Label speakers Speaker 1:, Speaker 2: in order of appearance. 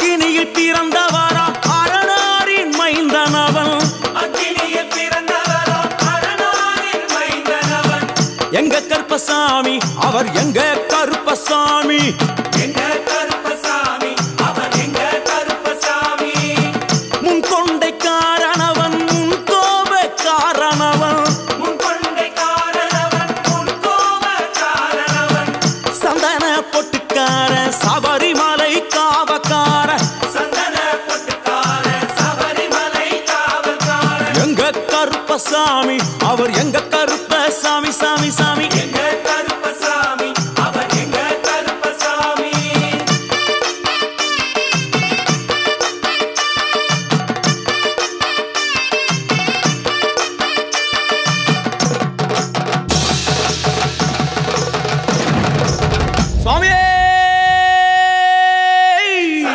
Speaker 1: அக்கினியில் பிறந்தவரா அரணாரின் மைந்தனவன்
Speaker 2: அக்கினியில் பிறந்தவரோ அரணாரின் மைந்தனவன்
Speaker 1: எங்க கருப்பசாமி அவர் எங்க கருப்பசாமி
Speaker 2: எங்க கருப்பசாமி அவர் எங்க கருப்பசாமி
Speaker 1: முன் கொண்டைக்காரனவன் முன் கோபக்காரனவன்
Speaker 2: முன் கொண்டை காரணவன் முன் கோப காரணவன்
Speaker 1: சந்தன பொட்டுக்கார சபரிமலை காவக்கார
Speaker 2: சந்தன பொட்டுக்கார சபரிமலை காவல்காரன்
Speaker 1: எங்க கருப்பசாமி அவர் எங்க கருப்பசாமி சாமி சாமி